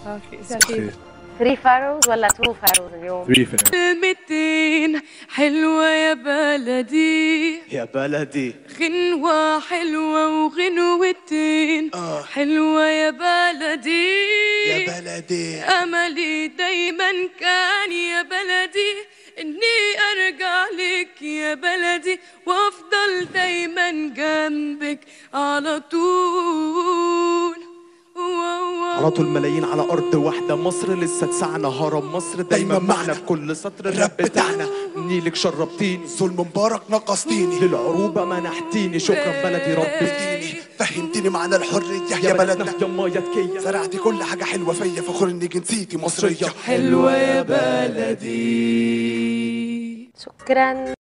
اوكي 3 فاروز ولا 2 فاروز اليوم 3 فيلم كلمتين حلوة يا بلدي يا بلدي غنوة حلوة وغنوتين آه. حلوة يا بلدي يا بلدي أملي دايما كان يا بلدي إني أرجع لك يا بلدي وأفضل دايما جنبك على طول على طول ملايين على ارض واحده مصر لسه تسعنا هرم مصر دايما معنا في كل سطر الراب بتاعنا نيلك شربتيني ظلم مبارك نقصتيني للعروبه منحتيني شكرا بلدي ربيتيني فهمتني معنى الحرية يا يا بلدنا بلدنا يما يا تكيه زرعتي كل حاجة حلوة فيا فخور اني جنسيتي مصرية حلوة يا بلدي شكرا